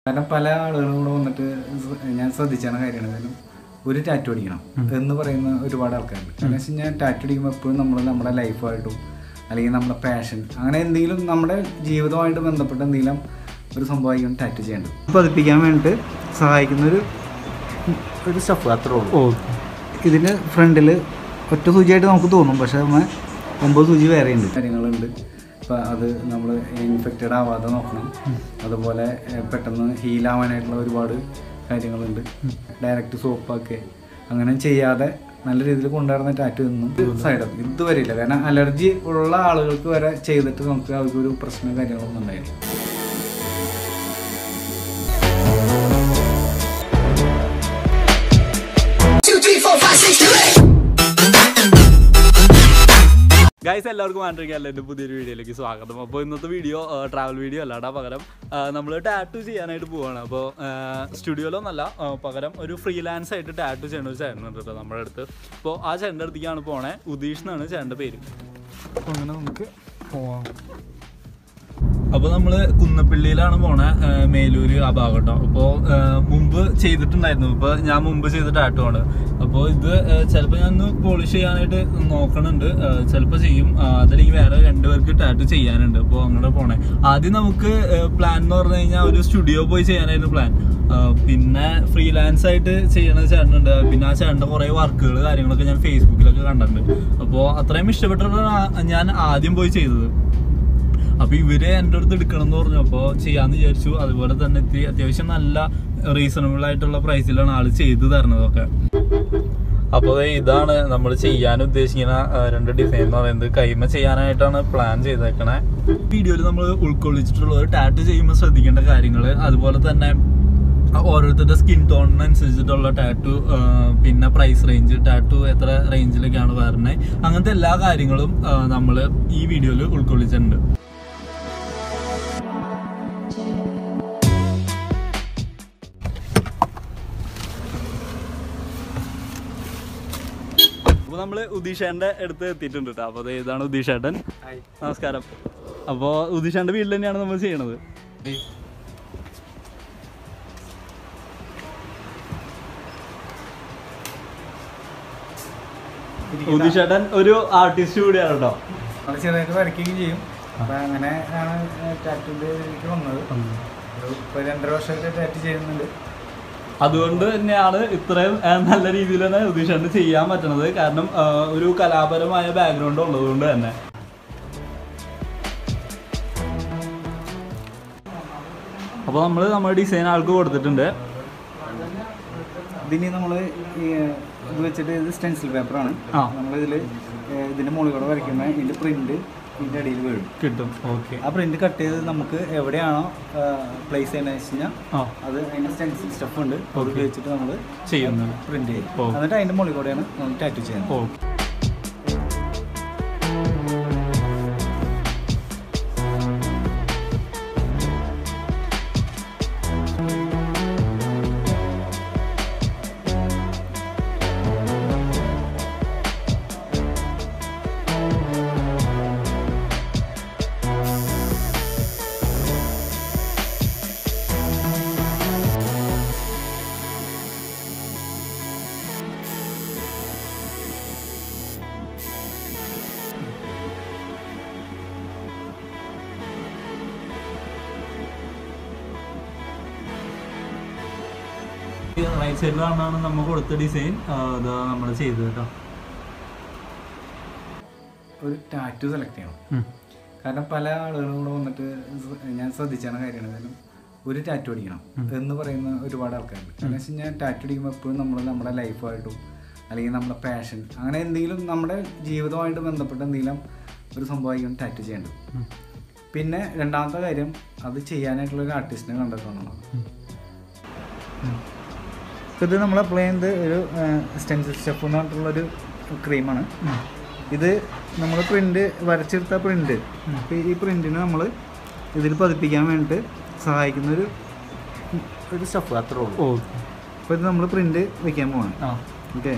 കാരണം പല ആളുകളും കൂടെ വന്നിട്ട് സ- ഞാൻ ശ്രദ്ധിച്ചാണ് കാര്യമാണ് കാരണം ഒരു ടാറ്റു അടിക്കണം എന്ന് പറയുന്ന ഒരുപാട് ആൾക്കാരുണ്ട് കാരണം വെച്ച് കഴിഞ്ഞാൽ ടാറ്റു അടിക്കുമ്പോൾ എപ്പോഴും നമ്മൾ നമ്മുടെ ലൈഫായിട്ടും അല്ലെങ്കിൽ നമ്മുടെ പാഷൻ അങ്ങനെ എന്തെങ്കിലും നമ്മുടെ ജീവിതമായിട്ട് ബന്ധപ്പെട്ട എന്തെങ്കിലും ഒരു സംഭവമായിരിക്കും ടാറ്റു ചെയ്യേണ്ടത് പതിപ്പിക്കാൻ വേണ്ടിയിട്ട് സഹായിക്കുന്ന ഒരു ഒരു സ്റ്റഫ് അത്രേ ഉള്ളൂ ഇതിന് ഫ്രണ്ടിൽ ഒറ്റ സൂചിയായിട്ട് നമുക്ക് തോന്നും പക്ഷെ നമ്മൾ ഒമ്പത് സൂചി വേറെ ഉണ്ട് കാര്യങ്ങളുണ്ട് ഇപ്പം അത് നമ്മൾ ഇൻഫെക്റ്റഡ് ആവാതെ നോക്കണം അതുപോലെ ഏഹ്, പെട്ടെന്ന് ഹീലാവാനായിട്ടുള്ള ഒരുപാട് കാര്യങ്ങളുണ്ട് ഡയറക്റ്റ് സോപ്പൊക്കെ അങ്ങനെ ചെയ്യാതെ നല്ല രീതിയിൽ കൊണ്ടുവരുന്ന ടാറ്റു ഒന്നും സൈഡ് എഫക്ട് ഇതുവരെ ഇല്ല കാരണം അലർജി ഉള്ള ആളുകൾക്ക് വരെ ചെയ്തിട്ട് നമുക്ക് അവർക്കൊരു പ്രശ്നം കാര്യങ്ങളൊന്നും ഉണ്ടായില്ല ഗൈസ് എല്ലാവർക്കും ആൻഡ്രിക്ക് എൻ്റെ പുതിയൊരു വീഡിയോയിലേക്ക് സ്വാഗതം അപ്പോൾ ഇന്നത്തെ വീഡിയോ ട്രാവൽ വീഡിയോ അല്ലാടാ പകരം നമ്മൾ ടാറ്റു ചെയ്യാനായിട്ട് പോവാണ് അപ്പോൾ സ്റ്റുഡിയോയിലൊന്നല്ല ആ, പകരം ഒരു ഫ്രീലാൻസ് ആയിട്ട് ടാറ്റു ചെയ്യുന്ന ഒരു ചേട്ടനുണ്ട് കേട്ടോ നമ്മുടെ അടുത്ത് അപ്പോൾ ആ ചേട്ടൻ്റെ അടുത്തേക്കാണ് പോണേ ഉദീഷ് എന്നാണ് ചേട്ടൻ്റെ പേര് അപ്പോൾ അങ്ങനെ നമുക്ക് പോവാം അപ്പോൾ നമ്മൾ കുന്നപ്പള്ളിയിലാണ് പോണേ ആ, മേലൂര് ആ ഭാഗം കേട്ടോ അപ്പോൾ മുമ്പ് ചെയ്തിട്ടുണ്ടായിരുന്നു ഇപ്പോൾ ഞാൻ മുമ്പ് ചെയ്ത ടാറ്റു ആണ് അപ്പോൾ ഇത് ചിലപ്പോൾ ഞാൻ ഒന്ന് പോളിഷ് ചെയ്യാനായിട്ട് നോക്കണുണ്ട് ചിലപ്പോൾ ചെയ്യും ആ, അതല്ലെങ്കിൽ വേറെ രണ്ടുപേർക്ക് ടാറ്റു ചെയ്യാനുണ്ട് അപ്പോൾ അങ്ങനെ പോണേ ആദ്യം നമുക്ക് പ്ലാൻ എന്ന് പറഞ്ഞു കഴിഞ്ഞാൽ ഒരു സ്റ്റുഡിയോ പോയി ചെയ്യാനായിരുന്നു പ്ലാൻ പിന്നെ ഫ്രീലാൻസ് ആയിട്ട് ചെയ്യണ ചേട്ടനുണ്ട് പിന്നെ ആ ചേട്ടൻ്റെ കുറേ വർക്കുകൾ കാര്യങ്ങളൊക്കെ ഞാൻ ഫേസ്ബുക്കിലൊക്കെ കണ്ടിട്ടുണ്ട് അപ്പോൾ അത്രയും ഇഷ്ടപ്പെട്ടിട്ടാണ് ഞാൻ ആദ്യം പോയി ചെയ്തത് അപ്പൊ ഇവര് എൻ്റെ അടുത്ത് എടുക്കണം എന്ന് പറഞ്ഞു അപ്പോൾ ചെയ്യാന്ന് വിചാരിച്ചു അതുപോലെ തന്നെ ഇത്തിരി അത്യാവശ്യം നല്ല റീസണബിൾ ആയിട്ടുള്ള പ്രൈസിലാണ് ആള് ചെയ്തു തരുന്നതൊക്കെ അപ്പോൾ ഇതാണ് നമ്മൾ ചെയ്യാൻ ഉദ്ദേശിക്കുന്ന ആ, രണ്ട് ഡിസൈൻ എന്ന് പറയുന്നത് കൈമ ചെയ്യാനായിട്ടാണ് പ്ലാൻ ചെയ്തേക്കണേ വീഡിയോയിൽ നമ്മൾ ഉൾക്കൊള്ളിച്ചിട്ടുള്ളത് ടാറ്റു ചെയ്യുമ്പോൾ ശ്രദ്ധിക്കേണ്ട കാര്യങ്ങൾ അതുപോലെ തന്നെ ഓരോരുത്തരുടെ സ്കിൻ ടോണിനനുസരിച്ചിട്ടുള്ള ടാറ്റു പിന്നെ പ്രൈസ് റേഞ്ച് ടാറ്റു എത്ര റേഞ്ചിലൊക്കെയാണ് വരുന്നത് അങ്ങനത്തെ എല്ലാ കാര്യങ്ങളും നമ്മൾ ഈ വീഡിയോയിൽ ഉൾക്കൊള്ളിച്ചിട്ടുണ്ട് അപ്പൊ നമ്മള് ഉദീഷേന്റെ അടുത്ത് എത്തിയിട്ടുണ്ട് കേട്ടോ അപ്പൊ ദേ ഇതാണ് ഉദീഷേട്ടൻ നമസ്കാരം അപ്പോ ഉദീഷേന്റെ വീട്ടിൽ തന്നെയാണ് നമ്മൾ ചെയ്യണത് ഉദീഷേട്ടൻ ഒരു ആർട്ടിസ്റ്റ് കൂടിയാണ് കേട്ടോ നമ്മൾ ചെറുതായിട്ട് വരയ്ക്കുകയും ചെയ്യും അപ്പം അങ്ങനെ ആണ് ടാറ്റുവിൻ്റെ വന്നത് ഒരു ഇപ്പോൾ രണ്ടര വർഷമായിട്ട് ടാറ്റു ചെയ്യുന്നുണ്ട് അതുകൊണ്ട് തന്നെയാണ് ഇത്രയും ആ, നല്ല രീതിയിൽ തന്നെ ഉദീഷേട്ടന് ചെയ്യാൻ പറ്റണത് കാരണം ആ, ഒരു കലാപരമായ ബാക്ക്ഗ്രൗണ്ട് ഉള്ളതുകൊണ്ട് തന്നെ അപ്പോൾ നമ്മൾ നമ്മുടെ ഡിസൈൻ ആൾക്ക് കൊടുത്തിട്ടുണ്ട് ഇതിന് നമ്മൾ ഇത് വെച്ചിട്ട് ഇത് സ്റ്റെൻസിൽ പേപ്പറാണ് ആ. നമ്മളിതിൽ ഇതിൻ്റെ മുകളിൽ കൂടെ വരയ്ക്കുമ്പോൾ ഇതിൻ്റെ പ്രിൻ്റ് ഇതിൻ്റെ അടിയിൽ വീഴും കിട്ടും ഓക്കെ ആ പ്രിൻ്റ് കട്ട് ചെയ്ത് നമുക്ക് എവിടെയാണോ പ്ലേസ് ചെയ്യണമെന്ന് വെച്ച് കഴിഞ്ഞാൽ ആ അത് അതിൻ്റെ സ്റ്റെൻസിൽ സ്റ്റഫ് ഉണ്ട് അത് Okay. ഉപയോഗിച്ചിട്ട് നമ്മൾ ചെയ്യുന്നത് പ്രിൻ്റ് ചെയ്യും ഓ. എന്നിട്ട് അതിൻ്റെ മുകളിൽ കൂടെയാണ് നമ്മൾ ടാറ്റു ചെയ്യുന്നത് ഓക്കെ റൈറ്റ് സൈഡിലാണ് നമ്മൾ കൊടുത്ത ഡിസൈൻ ഇത് നമ്മൾ ചെയ്തത് കേട്ടോ ഒരു ടാറ്റു സെലക്ട് ചെയ്യണം കാരണം പല ആളുകളും കൂടെ വന്നിട്ട് സ- ഞാൻ ശ്രദ്ധിച്ചാണ് കാര്യമാണ് കാരണം ഒരു ടാറ്റു അടിക്കണം എന്ന് പറയുന്ന ഒരുപാട് ആൾക്കാരുണ്ട് കാരണം വെച്ച് കഴിഞ്ഞാൽ ടാറ്റു അടിക്കുമ്പോൾ എപ്പോഴും നമ്മൾ നമ്മുടെ ലൈഫായിട്ടും അല്ലെങ്കിൽ നമ്മുടെ പാഷൻ അങ്ങനെ എന്തെങ്കിലും നമ്മുടെ ജീവിതമായിട്ട് ബന്ധപ്പെട്ട എന്തെങ്കിലും ഒരു സംഭവമായിരിക്കും ടാറ്റു ചെയ്യേണ്ടത് പിന്നെ രണ്ടാമത്തെ കാര്യം അത് ചെയ്യാനായിട്ടുള്ള ഒരു ആർട്ടിസ്റ്റിനെ കണ്ടെത്തണം ഇത് നമ്മൾ അപ്ലൈ ചെയ്യുന്നത് ഒരു സ്റ്റെൻസിൽ സ്റ്റെപ്പ് എന്ന് പറഞ്ഞിട്ടുള്ളൊരു ക്രീമാണ് ഇത് നമ്മൾ പ്രിൻ്റ് വരച്ചെടുത്ത പ്രിൻ്റ് ഈ പ്രിൻറ്റിന് നമ്മൾ ഇതിൽ പതിപ്പിക്കാൻ വേണ്ടിയിട്ട് സഹായിക്കുന്ന ഒരു ഒരു സ്റ്റഫ് അത്രേ ഉള്ളൂ ഓക്കെ അപ്പോൾ ഇത് നമ്മൾ പ്രിൻ്റ് വെക്കാൻ പോവാണ് ആ ഓക്കെ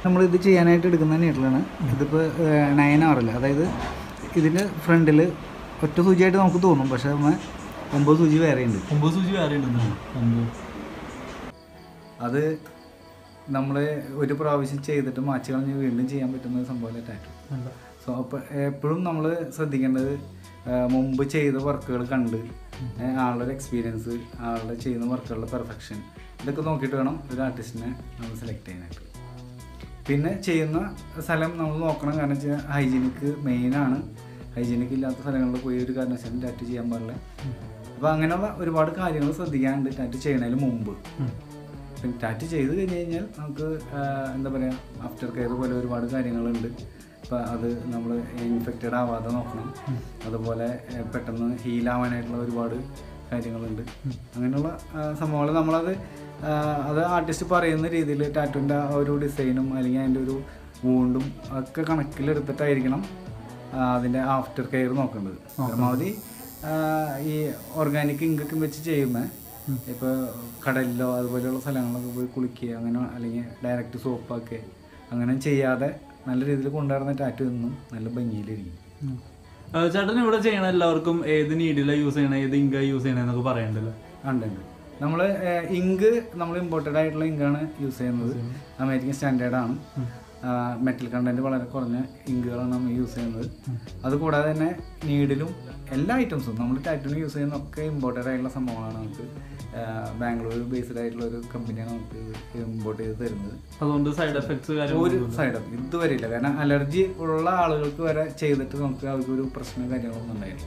നമ്മൾ ഇത് ചെയ്യാനായിട്ട് എടുക്കുന്ന നീഡിലാണ് ഇതിപ്പോൾ നയൻ ആറില്ല അതായത് ഇതിൻ്റെ ഫ്രണ്ടിൽ ഒറ്റ സൂചിയായിട്ട് നമുക്ക് തോന്നും പക്ഷേ നമ്മൾ ഒമ്പത് സൂചി വേറെ ഉണ്ട് ഒമ്പത് സൂചി വേറെ ഉണ്ടെന്നാണ് ഒമ്പത് അത് നമ്മൾ ഒരു പ്രാവശ്യം ചെയ്തിട്ട് മാച്ച് കളഞ്ഞ് വീണ്ടും ചെയ്യാൻ പറ്റുന്ന ഒരു സംഭവമല്ല ടാറ്റു അല്ല. സോ അപ്പോൾ എപ്പോഴും നമ്മൾ ശ്രദ്ധിക്കേണ്ടത് ആ, മുമ്പ് ചെയ്ത വർക്കുകൾ കണ്ട് ഏ, ആളുടെ ഒരു എക്സ്പീരിയൻസ് ആളുടെ ചെയ്യുന്ന വർക്കുകളുടെ പെർഫെക്ഷൻ ഇതൊക്കെ നോക്കിയിട്ട് വേണം ഒരു ആർട്ടിസ്റ്റിനെ നമ്മൾ സെലക്ട് ചെയ്യാനായിട്ട് പിന്നെ ചെയ്യുന്ന സ്ഥലം നമ്മൾ നോക്കണം കാരണം വെച്ചാൽ ഹൈജീനിക്ക് മെയിനാണ് ഹൈജീനിക് ഇല്ലാത്ത സ്ഥലങ്ങളിൽ പോയി ഒരു കാരണവശാലും ടാറ്റു ചെയ്യാൻ പാടില്ല അപ്പോൾ അങ്ങനെയുള്ള ഒരുപാട് കാര്യങ്ങൾ ശ്രദ്ധിക്കാനുണ്ട് ടാറ്റു ചെയ്യണതിന് മുമ്പ് ഉം. പിന്നെ ടാറ്റു ചെയ്ത് കഴിഞ്ഞ് കഴിഞ്ഞാൽ നമുക്ക് ആ, എന്താ പറയുക ആഫ്റ്റർ കെയർ പോലെ ഒരുപാട് കാര്യങ്ങളുണ്ട് അപ്പോൾ അത് നമ്മൾ ഇൻഫെക്റ്റഡ് ആവാതെ നോക്കണം അതുപോലെ ആ, പെട്ടെന്ന് ഹീലാവാനായിട്ടുള്ള ഒരുപാട് കാര്യങ്ങളുണ്ട് അങ്ങനെയുള്ള സംഭവങ്ങൾ നമ്മളത് ആ, അത് ആർട്ടിസ്റ്റ് പറയുന്ന രീതിയിൽ ടാറ്റുവിൻ്റെ ആ ഒരു ഡിസൈനും അല്ലെങ്കിൽ അതിൻ്റെ ഒരു വൂണ്ടും ഒക്കെ കണക്കിലെടുത്തിട്ടായിരിക്കണം ആ, അതിൻ്റെ ആഫ്റ്റർ കെയർ നോക്കേണ്ടത് പരമാവധി ആ, ഈ ഓർഗാനിക് ഇങ്കൊക്കെ വെച്ച് ചെയ്യുമ്പോൾ ഇപ്പോൾ കടലിലോ അതുപോലെയുള്ള സ്ഥലങ്ങളിലൊക്കെ പോയി കുളിക്കുക അങ്ങനെ അല്ലെങ്കിൽ ഡയറക്റ്റ് സോപ്പാക്കുക അങ്ങനെ ചെയ്യാതെ നല്ല രീതിയിൽ കൊണ്ടുവരുന്ന ടാറ്റു എന്നും നല്ല ഭംഗിയിലിരിക്കും ഉം. ആ, ചേട്ടൻ ഇവിടെ ചെയ്യണ എല്ലാവർക്കും ഏത് നീഡിലാണ് യൂസ് ചെയ്യണേ ഏത് ഇങ്ക യൂസ് ചെയ്യണേ എന്നൊക്കെ പറയണ്ടല്ലോ ഉണ്ട് ഉണ്ട് നമ്മൾ ഇങ്ക് നമ്മൾ ഇമ്പോർട്ടഡ് ആയിട്ടുള്ള ഇങ്കാണ് യൂസ് ചെയ്യുന്നത് അമേരിക്കൻ സ്റ്റാൻഡേർഡ് ആണ് മെറ്റൽ കണ്ടന്റ് വളരെ കുറഞ്ഞ ഇങ്കുകളാണ് നമ്മൾ യൂസ് ചെയ്യുന്നത് അതുകൂടാതെ തന്നെ നീഡിലും എല്ലാ ഐറ്റംസും നമ്മൾ ടാറ്റുവിന് യൂസ് ചെയ്യുന്ന ഒക്കെ ഇമ്പോർട്ടഡ് ആയിട്ടുള്ള സംഭവങ്ങളാണ് നമുക്ക് ആ, ബാംഗ്ലൂർ ബേസ്ഡ് ആയിട്ടുള്ള ഒരു കമ്പനിയാണ് നമുക്ക് ഇമ്പോർട്ട് ചെയ്ത് തരുന്നത് അതുകൊണ്ട് സൈഡ് എഫക്ട്സ് ഒരു സൈഡ് എഫക്ട് ഇതുവരെ ഇല്ല കാരണം അലർജി ഉള്ള ആളുകൾക്ക് വരെ ചെയ്തിട്ട് നമുക്ക് അവർക്ക് ഒരു പ്രശ്നം കാര്യങ്ങളൊന്നും ഉണ്ടായില്ല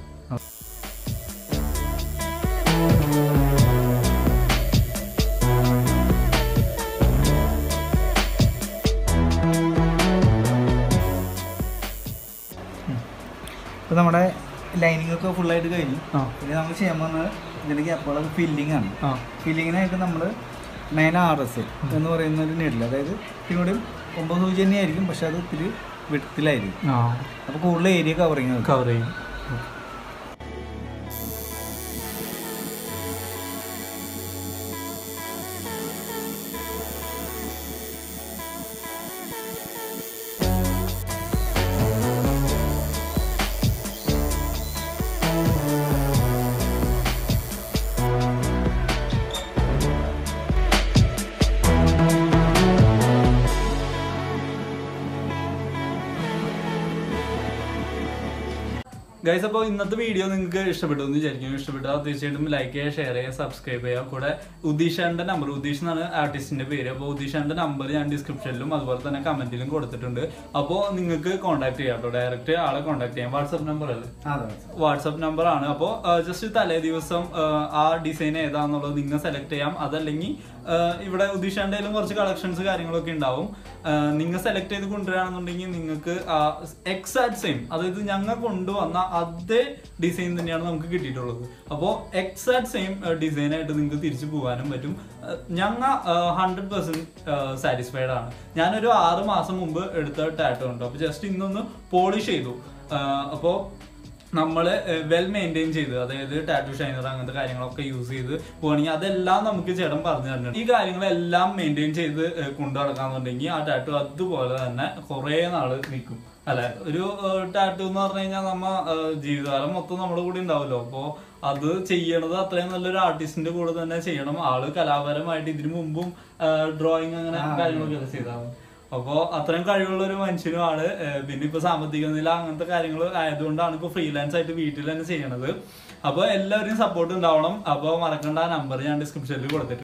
ഇപ്പോൾ നമ്മുടെ ലൈനിങ് ഒക്കെ ഫുള്ളായിട്ട് കഴിഞ്ഞു ആ ഇനി നമ്മൾ ചെയ്യാൻ പോകുന്നത് ഇതിൻ്റെ ഗ്യാപ്പുകളൊക്കെ ഫില്ലിംഗ് ആണ് ആ ഫില്ലിങ്ങിനായിട്ട് നമ്മൾ നയൻ ആർ എസ് എന്ന് പറയുന്ന ഒരു നീഡിൽ അതായത് ഇത്തിരി ഒമ്പത് സൂചി തന്നെയായിരിക്കും പക്ഷെ അത് ഇത്തിരി വിടത്തിലായിരിക്കും ആ അപ്പോൾ കൂടുതൽ ഏരിയ കവറിങ് കിട്ടും കവർ ചെയ്യും ഗൈസ് അപ്പോൾ ഇന്നത്തെ വീഡിയോ നിങ്ങൾക്ക് ഇഷ്ടപ്പെട്ടു എന്ന് വിചാരിക്കും ഇഷ്ടപ്പെട്ടാൽ തീർച്ചയായിട്ടും ലൈക്ക് ചെയ്യുക ഷെയർ ചെയ്യുക സബ്സ്ക്രൈബ് ചെയ്യുക കൂടെ ഉദീഷാന്റെ നമ്പർ ഉദീഷ് എന്നാണ് ആർട്ടിസ്റ്റിന്റെ പേര് അപ്പോൾ ഉദീഷാന്റെ നമ്പർ ഞാൻ ഡിസ്ക്രിപ്ഷനിലും അതുപോലെ തന്നെ കമന്റിലും കൊടുത്തിട്ടുണ്ട് അപ്പോൾ നിങ്ങൾക്ക് കോൺടാക്ട് ചെയ്യാം കേട്ടോ ഡയറക്റ്റ് ആളെ കോൺടാക്ട് ചെയ്യാം വാട്സപ്പ് നമ്പർ അല്ലേ അതെ വാട്സപ്പ് നമ്പർ ആണ് അപ്പോൾ ജസ്റ്റ് തലേ ദിവസം ആ, ആ ഡിസൈൻ ഏതാണെന്നുള്ളത് നിങ്ങൾ സെലക്ട് ചെയ്യാം അതല്ലെങ്കിൽ ആ, ഇവിടെ ഉദീഷാൻ്റെ കുറച്ച് കളക്ഷൻസ് കാര്യങ്ങളൊക്കെ ഉണ്ടാവും നിങ്ങൾ സെലക്ട് ചെയ്ത് കൊണ്ടുവരികയാണെന്നുണ്ടെങ്കിൽ നിങ്ങൾക്ക് എക്സാക്ട് സെയിം അതായത് ഞങ്ങൾ കൊണ്ടുവന്ന അതേ ഡിസൈൻ തന്നെയാണ് നമുക്ക് കിട്ടിയിട്ടുള്ളത് അപ്പോൾ എക്സാക്ട് സെയിം ഡിസൈൻ ആയിട്ട് നിങ്ങൾക്ക് തിരിച്ചു പോകാനും പറ്റും ഞങ്ങൾ ഹൺഡ്രഡ് പെർസെൻറ്റ് സാറ്റിസ്ഫൈഡ് ആണ് ഞാനൊരു ആറ് മാസം മുമ്പ് എടുത്ത ടാറ്റോ ഉണ്ട് അപ്പോൾ ജസ്റ്റ് ഇന്നൊന്ന് പോളിഷ് ചെയ്തു അപ്പോൾ നമ്മൾ വെൽ മെയിൻറ്റെയിൻ ചെയ്ത് അതായത് ടാറ്റു ഷൈനർ അങ്ങനത്തെ കാര്യങ്ങളൊക്കെ യൂസ് ചെയ്ത് പോവാണെങ്കിൽ അതെല്ലാം നമുക്ക് ചേട്ടൻ പറഞ്ഞു തരുന്നുണ്ട് ഈ കാര്യങ്ങളെല്ലാം മെയിൻറ്റെയിൻ ചെയ്ത് ഏഹ് കൊണ്ടു നടക്കാന്നുണ്ടെങ്കിൽ ആ ടാറ്റു അതുപോലെ തന്നെ കുറേ നാൾ നിൽക്കും അല്ലെ ഒരു ടാറ്റു എന്ന് പറഞ്ഞു കഴിഞ്ഞാൽ നമ്മ ഏഹ് ജീവിതകാലം മൊത്തം നമ്മുടെ കൂടെ ഉണ്ടാവുമല്ലോ അപ്പോൾ അത് ചെയ്യണത് അത്രയും നല്ലൊരു ആർട്ടിസ്റ്റിന്റെ കൂടെ തന്നെ ചെയ്യണം ആള് കലാപരമായിട്ട് ഇതിനു മുമ്പും ഡ്രോയിങ് അങ്ങനെ കാര്യങ്ങളൊക്കെ ചെയ്താണ് അപ്പോ അത്രയും കഴിവുള്ള ഒരു മനുഷ്യനുമാണ് ഏഹ് പിന്നെ ഇപ്പൊ സാമ്പത്തിക നില അങ്ങനത്തെ കാര്യങ്ങൾ ആയതുകൊണ്ടാണ് ഇപ്പൊ ഫ്രീലാൻസ് ആയിട്ട് വീട്ടിൽ തന്നെ ചെയ്യണത് അപ്പൊ എല്ലാവരും സപ്പോർട്ട് ഉണ്ടാവണം അപ്പൊ മറക്കണ്ട നമ്പർ ഞാൻ ഡിസ്ക്രിപ്ഷനിൽ കൊടുത്തിട്ടുണ്ട്